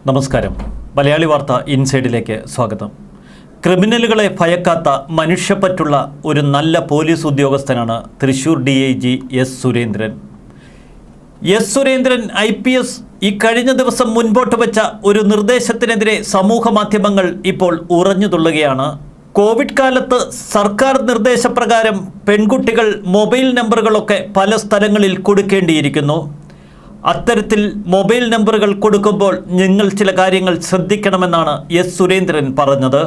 നമസ്കാരം മലയാളി വാർത്ത ഇൻസൈഡിലേക്ക് സ്വാഗതം ക്രിമിനലുകളെ ഭയക്കാത്ത മനുഷ്യപ്പറ്റുള്ള ഒരു നല്ല പോലീസ് ഉദ്യോഗസ്ഥനാണ് Thrissur D I G S Surendran S Surendran I P S ഈ കഴിഞ്ഞ ദിവസം മുൻപോട്ട് വെച്ച ഒരു നിർദ്ദേശത്തിനെതിരെ സമൂഹ മാധ്യമങ്ങൾ ഇപ്പോൾ ഉറഞ്ഞു തുള്ളുകയാണ് കോവിഡ് കാലത്ത് സർക്കാർ നിർദ്ദേശപ്രകാരം പെൺകുട്ടികൾ മൊബൈൽ നമ്പറുകളൊക്കെ പല സ്ഥലങ്ങളിൽ കൊടുക്കേണ്ടിയിരിക്കുന്നു അത്തരത്തിൽ മൊബൈൽ നമ്പറുകൾ കൊടുക്കുമ്പോൾ നിങ്ങൾ ചില കാര്യങ്ങൾ ശ്രദ്ധിക്കണമെന്നാണ് എസ് സുരേന്ദ്രൻ പറഞ്ഞത്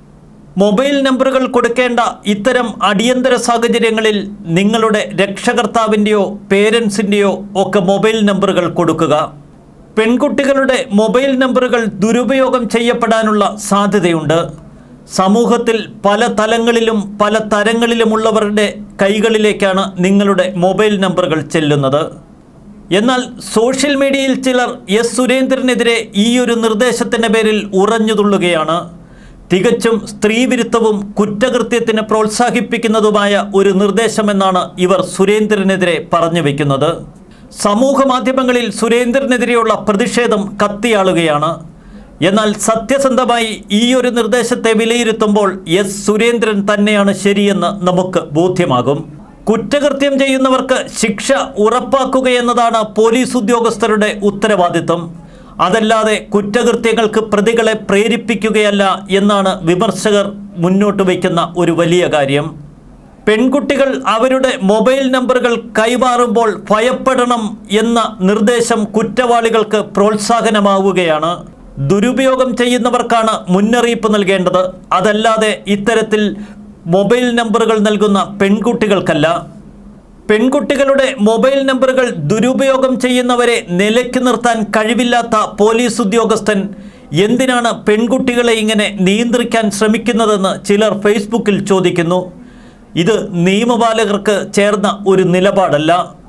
മൊബൈൽ നമ്പറുകൾ കൊടുക്കേണ്ട ഇത്തരം അടിയന്തര സാഹചര്യങ്ങളിൽ നിങ്ങളുടെ രക്ഷകർത്താവിൻ്റെയോ പേരൻസിൻ്റെയോ ഒക്കെ മൊബൈൽ നമ്പറുകൾ കൊടുക്കുക പെൺകുട്ടികളുടെ മൊബൈൽ നമ്പറുകൾ ദുരുപയോഗം ചെയ്യപ്പെടാനുള്ള സാധ്യതയുണ്ട് സമൂഹത്തിൽ പല തലങ്ങളിലും പല തരങ്ങളിലുമുള്ളവരുടെ കൈകളിലേക്കാണ് നിങ്ങളുടെ മൊബൈൽ നമ്പറുകൾ ചെല്ലുന്നത് എന്നാൽ സോഷ്യൽ മീഡിയയിൽ ചിലർ എസ് സുരേന്ദ്രനെതിരെ ഈ ഒരു നിർദ്ദേശത്തിൻ്റെ പേരിൽ ഉറഞ്ഞുതുള്ളുകയാണ് തികച്ചും സ്ത്രീവിരുദ്ധവും കുറ്റകൃത്യത്തിന് പ്രോത്സാഹിപ്പിക്കുന്നതുമായ ഒരു നിർദ്ദേശമെന്നാണ് ഇവർ സുരേന്ദ്രനെതിരെ പറഞ്ഞു വയ്ക്കുന്നത് സമൂഹ മാധ്യമങ്ങളിൽ സുരേന്ദ്രനെതിരെയുള്ള പ്രതിഷേധം കത്തിയാളുകയാണ് എന്നാൽ സത്യസന്ധമായി ഈ ഒരു നിർദ്ദേശത്തെ വിലയിരുത്തുമ്പോൾ എസ് സുരേന്ദ്രൻ തന്നെയാണ് ശരിയെന്ന് നമുക്ക് ബോധ്യമാകും കുറ്റകൃത്യം ചെയ്യുന്നവർക്ക് ശിക്ഷ ഉറപ്പാക്കുകയെന്നതാണ് പോലീസ് ഉദ്യോഗസ്ഥരുടെ ഉത്തരവാദിത്വം അതല്ലാതെ കുറ്റകൃത്യങ്ങൾക്ക് പ്രതികളെ പ്രേരിപ്പിക്കുകയല്ല എന്നാണ് വിമർശകർ മുന്നോട്ട് വയ്ക്കുന്ന ഒരു വലിയ കാര്യം പെൺകുട്ടികൾ അവരുടെ മൊബൈൽ നമ്പറുകൾ കൈമാറുമ്പോൾ ഭയപ്പെടണം എന്ന നിർദ്ദേശം കുറ്റവാളികൾക്ക് പ്രോത്സാഹനമാവുകയാണ് ദുരുപയോഗം ചെയ്യുന്നവർക്കാണ് മുന്നറിയിപ്പ് നൽകേണ്ടത് അതല്ലാതെ ഇത്തരത്തിൽ മൊബൈൽ നമ്പറുകൾ നൽകുന്ന പെൺകുട്ടികൾക്കല്ല പെൺകുട്ടികളുടെ മൊബൈൽ നമ്പറുകൾ ദുരുപയോഗം ചെയ്യുന്നവരെ നിലയ്ക്ക് നിർത്താൻ കഴിവില്ലാത്ത പോലീസ് ഉദ്യോഗസ്ഥൻ എന്തിനാണ് പെൺകുട്ടികളെ ഇങ്ങനെ നിയന്ത്രിക്കാൻ ശ്രമിക്കുന്നതെന്ന് ചിലർ ഫേസ്ബുക്കിൽ ചോദിക്കുന്നു ഇത് നിയമപാലകർക്ക് ചേർന്ന ഒരു നിലപാടല്ല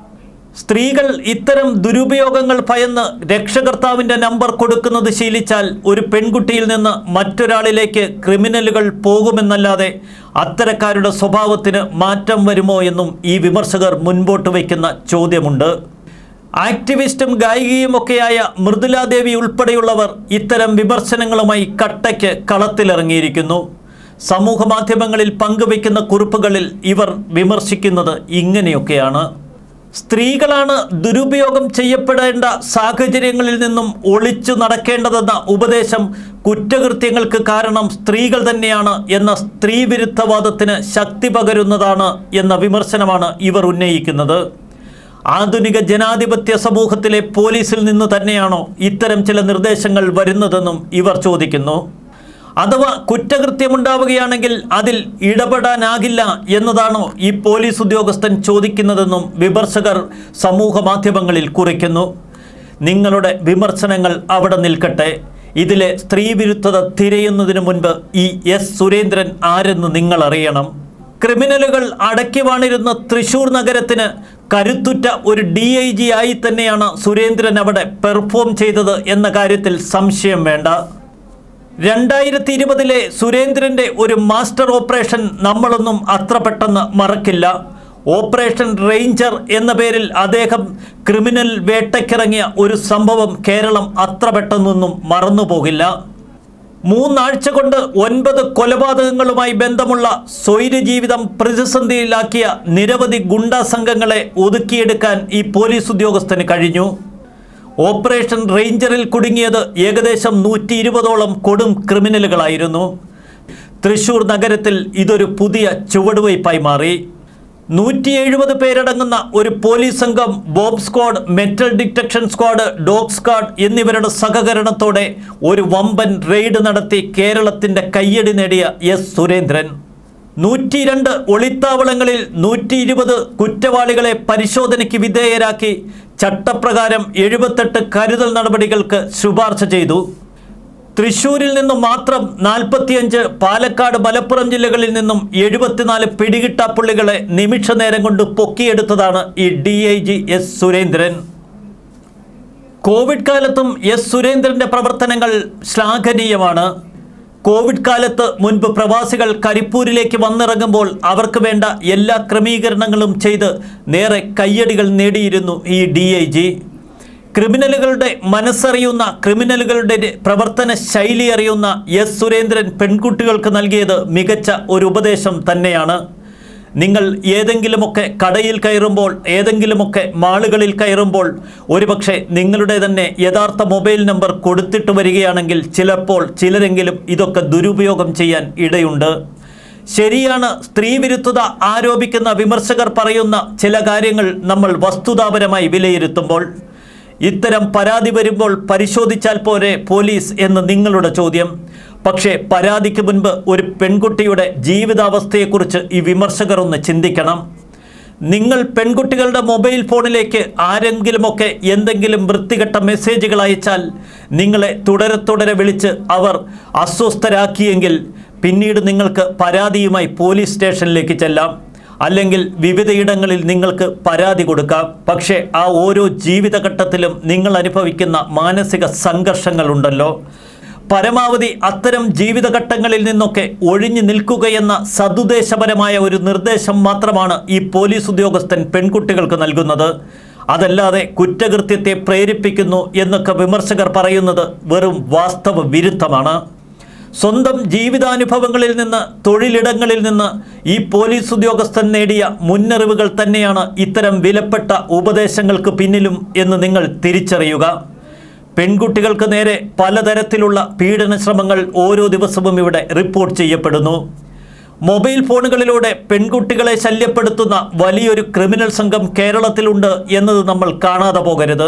സ്ത്രീകൾ ഇത്തരം ദുരുപയോഗങ്ങൾ ഭയന്ന് രക്ഷകർത്താവിൻ്റെ നമ്പർ കൊടുക്കുന്നത് ശീലിച്ചാൽ ഒരു പെൺകുട്ടിയിൽ നിന്ന് മറ്റൊരാളിലേക്ക് ക്രിമിനലുകൾ പോകുമെന്നല്ലാതെ അത്തരക്കാരുടെ സ്വഭാവത്തിന് മാറ്റം വരുമോ എന്നും ഈ വിമർശകർ മുൻപോട്ട് വയ്ക്കുന്ന ചോദ്യമുണ്ട് ആക്ടിവിസ്റ്റും ഗായികയുമൊക്കെയായ മൃദുലാദേവി ഉൾപ്പെടെയുള്ളവർ ഇത്തരം വിമർശനങ്ങളുമായി കട്ടയ്ക്ക് കളത്തിലിറങ്ങിയിരിക്കുന്നു സമൂഹ മാധ്യമങ്ങളിൽ പങ്കുവയ്ക്കുന്ന കുറിപ്പുകളിൽ ഇവർ വിമർശിക്കുന്നത് ഇങ്ങനെയൊക്കെയാണ് സ്ത്രീകളാണ് ദുരുപയോഗം ചെയ്യപ്പെടേണ്ട സാഹചര്യങ്ങളിൽ നിന്നും ഒളിച്ചു നടക്കേണ്ടതെന്ന ഉപദേശം കുറ്റകൃത്യങ്ങൾക്ക് കാരണം സ്ത്രീകൾ തന്നെയാണ് എന്ന സ്ത്രീവിരുദ്ധവാദത്തിന് ശക്തി പകരുന്നതാണ് എന്ന വിമർശനമാണ് ഇവർ ഉന്നയിക്കുന്നത് ആധുനിക ജനാധിപത്യ സമൂഹത്തിലെ പോലീസിൽ നിന്ന് തന്നെയാണോ ഇത്തരം ചില നിർദ്ദേശങ്ങൾ വരുന്നതെന്നും ഇവർ ചോദിക്കുന്നു അഥവാ കുറ്റകൃത്യമുണ്ടാവുകയാണെങ്കിൽ അതിൽ ഇടപെടാനാകില്ല എന്നതാണോ ഈ പോലീസ് ഉദ്യോഗസ്ഥൻ ചോദിക്കുന്നതെന്നും വിമർശകർ സമൂഹ മാധ്യമങ്ങളിൽ കുറിക്കുന്നു നിങ്ങളുടെ വിമർശനങ്ങൾ അവിടെ നിൽക്കട്ടെ ഇതിലെ സ്ത്രീവിരുദ്ധത തിരയുന്നതിന് മുൻപ് ഈ എസ് സുരേന്ദ്രൻ ആരെന്ന് നിങ്ങൾ അറിയണം ക്രിമിനലുകൾ അടക്കി വാണിരുന്ന തൃശൂർ നഗരത്തിന് കരുത്തുറ്റ ഒരു ഡി ഐ ജി ആയി തന്നെയാണ് സുരേന്ദ്രൻ അവിടെ പെർഫോം ചെയ്തത് എന്ന കാര്യത്തിൽ സംശയം വേണ്ട രണ്ടായിരത്തി ഇരുപതിലെ സുരേന്ദ്രൻ്റെ ഒരു മാസ്റ്റർ ഓപ്പറേഷൻ നമ്മളൊന്നും അത്ര പെട്ടെന്ന് മറക്കില്ല ഓപ്പറേഷൻ റേഞ്ചർ എന്ന പേരിൽ അദ്ദേഹം ക്രിമിനൽ വേട്ടയ്ക്കിറങ്ങിയ ഒരു സംഭവം കേരളം അത്ര പെട്ടെന്നൊന്നും മറന്നുപോകില്ല മൂന്നാഴ്ച കൊണ്ട് ഒൻപത് കൊലപാതകങ്ങളുമായി ബന്ധമുള്ള സ്വൈര്യജീവിതം പ്രതിസന്ധിയിലാക്കിയ നിരവധി ഗുണ്ടാ സംഘങ്ങളെ ഒതുക്കിയെടുക്കാൻ ഈ പോലീസ് ഉദ്യോഗസ്ഥന് കഴിഞ്ഞു ഓപ്പറേഷൻ റേഞ്ചറിൽ കുടുങ്ങിയത് ഏകദേശം നൂറ്റി ഇരുപതോളം കൊടും ക്രിമിനലുകളായിരുന്നു തൃശൂർ നഗരത്തിൽ ഇതൊരു പുതിയ ചുവടുവയ്പായി മാറി നൂറ്റി എഴുപത് പേരടങ്ങുന്ന ഒരു പോലീസ് സംഘം bomb squad metal detection squad dog squad എന്നിവരുടെ സഹകരണത്തോടെ ഒരു വമ്പൻ റെയ്ഡ് നടത്തി കേരളത്തിൻ്റെ കയ്യടി നേടിയ എസ് സുരേന്ദ്രൻ നൂറ്റി രണ്ട് ഒളിത്താവളങ്ങളിൽ നൂറ്റി ഇരുപത് കുറ്റവാളികളെ പരിശോധനയ്ക്ക് വിധേയരാക്കി ചട്ടപ്രകാരം എഴുപത്തെട്ട് കരുതൽ നടപടികൾക്ക് ശുപാർശ ചെയ്തു തൃശൂരിൽ നിന്നും മാത്രം നാൽപ്പത്തിയഞ്ച് പാലക്കാട് മലപ്പുറം ജില്ലകളിൽ നിന്നും എഴുപത്തിനാല് പിടികിട്ടാപ്പുള്ളികളെ നിമിഷ നേരം കൊണ്ട് പൊക്കിയെടുത്തതാണ് ഈ D I G S Surendran covid കാലത്തും എസ് സുരേന്ദ്രൻ്റെ പ്രവർത്തനങ്ങൾ ശ്ലാഘനീയമാണ് കോവിഡ് കാലത്ത് മുൻപ് പ്രവാസികൾ കരിപ്പൂരിലേക്ക് വന്നിറങ്ങുമ്പോൾ അവർക്ക് വേണ്ട എല്ലാ ക്രമീകരണങ്ങളും ചെയ്ത് നേരെ കയ്യടികൾ നേടിയിരുന്നു ഈ ഡി ഐ ജി ക്രിമിനലുകളുടെ മനസ്സറിയുന്ന ക്രിമിനലുകളുടെ പ്രവർത്തന ശൈലി അറിയുന്ന എസ് സുരേന്ദ്രൻ പെൺകുട്ടികൾക്ക് നൽകിയത് മികച്ച ഒരു ഉപദേശം തന്നെയാണ് നിങ്ങൾ ഏതെങ്കിലുമൊക്കെ കടയിൽ കയറുമ്പോൾ ഏതെങ്കിലുമൊക്കെ മാളുകളിൽ കയറുമ്പോൾ ഒരുപക്ഷെ നിങ്ങളുടെ തന്നെ യഥാർത്ഥ മൊബൈൽ നമ്പർ കൊടുത്തിട്ട് വരികയാണെങ്കിൽ ചിലപ്പോൾ ചിലരെങ്കിലും ഇതൊക്കെ ദുരുപയോഗം ചെയ്യാൻ ഇടയുണ്ട് ശരിയാണ് സ്ത്രീവിരുദ്ധത ആരോപിക്കുന്ന വിമർശകർ പറയുന്ന ചില കാര്യങ്ങൾ നമ്മൾ വസ്തുതാപരമായി വിലയിരുത്തുമ്പോൾ ഇത്തരം പരാതി വരുമ്പോൾ പരിശോധിച്ചാൽ പോരെ പോലീസ് എന്ന് നിങ്ങളുടെ ചോദ്യം പക്ഷേ പരാതിക്ക് മുൻപ് ഒരു പെൺകുട്ടിയുടെ ജീവിതാവസ്ഥയെക്കുറിച്ച് ഈ വിമർശകർ ഒന്ന് ചിന്തിക്കണം നിങ്ങൾ പെൺകുട്ടികളുടെ മൊബൈൽ ഫോണിലേക്ക് ആരെങ്കിലുമൊക്കെ എന്തെങ്കിലും വൃത്തികെട്ട മെസ്സേജുകൾ അയച്ചാൽ നിങ്ങളെ തുടരെ തുടരെ വിളിച്ച് അവർ അസ്വസ്ഥരാക്കിയെങ്കിൽ പിന്നീട് നിങ്ങൾക്ക് പരാതിയുമായി പോലീസ് സ്റ്റേഷനിലേക്ക് ചെല്ലാം അല്ലെങ്കിൽ വിവിധയിടങ്ങളിൽ നിങ്ങൾക്ക് പരാതി കൊടുക്കാം പക്ഷേ ആ ഓരോ ജീവിതഘട്ടത്തിലും നിങ്ങൾ അനുഭവിക്കുന്ന മാനസിക സംഘർഷങ്ങളുണ്ടല്ലോ പരമാവധി അത്തരം ജീവിതഘട്ടങ്ങളിൽ നിന്നൊക്കെ ഒഴിഞ്ഞു നിൽക്കുകയെന്ന സതുദ്ദേശപരമായ ഒരു നിർദ്ദേശം മാത്രമാണ് ഈ പോലീസ് ഉദ്യോഗസ്ഥൻ പെൺകുട്ടികൾക്ക് നൽകുന്നത് അതല്ലാതെ കുറ്റകൃത്യത്തെ പ്രേരിപ്പിക്കുന്നു എന്നൊക്കെ വിമർശകർ പറയുന്നത് വെറും വാസ്തവ വിരുദ്ധമാണ് സ്വന്തം ജീവിതാനുഭവങ്ങളിൽ നിന്ന് തൊഴിലിടങ്ങളിൽ നിന്ന് ഈ പോലീസ് ഉദ്യോഗസ്ഥൻ നേടിയ മുന്നറിവുകൾ തന്നെയാണ് ഇത്തരം വിലപ്പെട്ട ഉപദേശങ്ങൾക്ക് പിന്നിലും എന്ന് നിങ്ങൾ തിരിച്ചറിയുക പെൺകുട്ടികൾക്ക് നേരെ പലതരത്തിലുള്ള പീഡന ശ്രമങ്ങൾ ഓരോ ദിവസവും ഇവിടെ റിപ്പോർട്ട് ചെയ്യപ്പെടുന്നു മൊബൈൽ ഫോണുകളിലൂടെ പെൺകുട്ടികളെ ശല്യപ്പെടുത്തുന്ന വലിയൊരു ക്രിമിനൽ സംഘം കേരളത്തിലുണ്ട് എന്നത് നമ്മൾ കാണാതെ പോകരുത്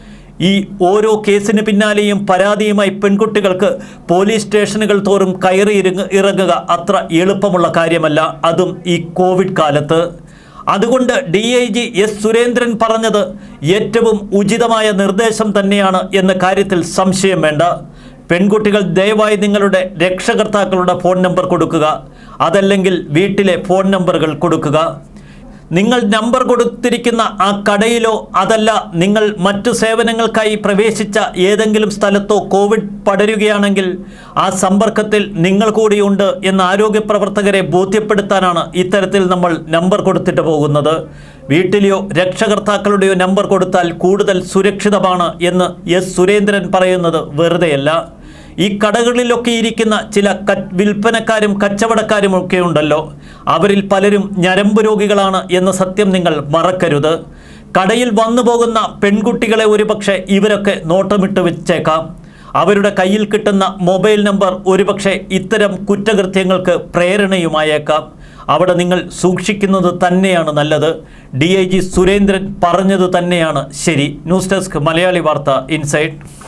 ഈ ഓരോ കേസിന് പിന്നാലെയും പരാതിയുമായി പെൺകുട്ടികൾക്ക് പോലീസ് സ്റ്റേഷനുകൾ തോറും കയറി ഇറങ്ങ- ഇറങ്ങുക അത്ര എളുപ്പമുള്ള കാര്യമല്ല അതും ഈ കോവിഡ് കാലത്ത് അതുകൊണ്ട് D I G S Surendran പറഞ്ഞത് ഏറ്റവും ഉചിതമായ നിർദ്ദേശം തന്നെയാണ് എന്ന കാര്യത്തിൽ സംശയം വേണ്ട പെൺകുട്ടികൾ ദയവായി നിങ്ങളുടെ രക്ഷകർത്താക്കളുടെ ഫോൺ നമ്പർ കൊടുക്കുക അതല്ലെങ്കിൽ വീട്ടിലെ ഫോൺ നമ്പറുകൾ കൊടുക്കുക നിങ്ങൾ നമ്പർ കൊടുത്തിരിക്കുന്ന ആ കടയിലോ അതല്ല നിങ്ങൾ മറ്റു സേവനങ്ങൾക്കായി പ്രവേശിച്ച ഏതെങ്കിലും സ്ഥലത്തോ കോവിഡ് പടരുകയാണെങ്കിൽ ആ സമ്പർക്കത്തിൽ നിങ്ങൾ കൂടിയുണ്ട് എന്ന് ആരോഗ്യ പ്രവർത്തകരെ ബോധ്യപ്പെടുത്താനാണ് ഇത്തരത്തിൽ നമ്മൾ നമ്പർ കൊടുത്തിട്ട് പോകുന്നത് വീട്ടിലെയോ രക്ഷകർത്താക്കളുടെയോ നമ്പർ കൊടുത്താൽ കൂടുതൽ സുരക്ഷിതമാണ് എന്ന് എസ് സുരേന്ദ്രൻ പറയുന്നത് വെറുതെയല്ല ഈ കടകളിലൊക്കെ ഇരിക്കുന്ന ചില ക വിൽപ്പനക്കാരും കച്ചവടക്കാരും ഒക്കെ ഉണ്ടല്ലോ അവരിൽ പലരും ഞരമ്പ് രോഗികളാണ് എന്ന സത്യം നിങ്ങൾ മറക്കരുത് കടയിൽ വന്നു പോകുന്ന പെൺകുട്ടികളെ ഒരുപക്ഷെ ഇവരൊക്കെ നോട്ടമിട്ട് വെച്ചേക്കാം അവരുടെ കയ്യിൽ കിട്ടുന്ന മൊബൈൽ നമ്പർ ഒരുപക്ഷെ ഇത്തരം കുറ്റകൃത്യങ്ങൾക്ക് പ്രേരണയുമായേക്കാം അവിടെ നിങ്ങൾ സൂക്ഷിക്കുന്നത് തന്നെയാണ് നല്ലത് ഡി ഐ ജി സുരേന്ദ്രൻ പറഞ്ഞത് തന്നെയാണ് ശരി ന്യൂസ് ഡെസ്ക് മലയാളി വാർത്ത ഇൻസൈറ്റ്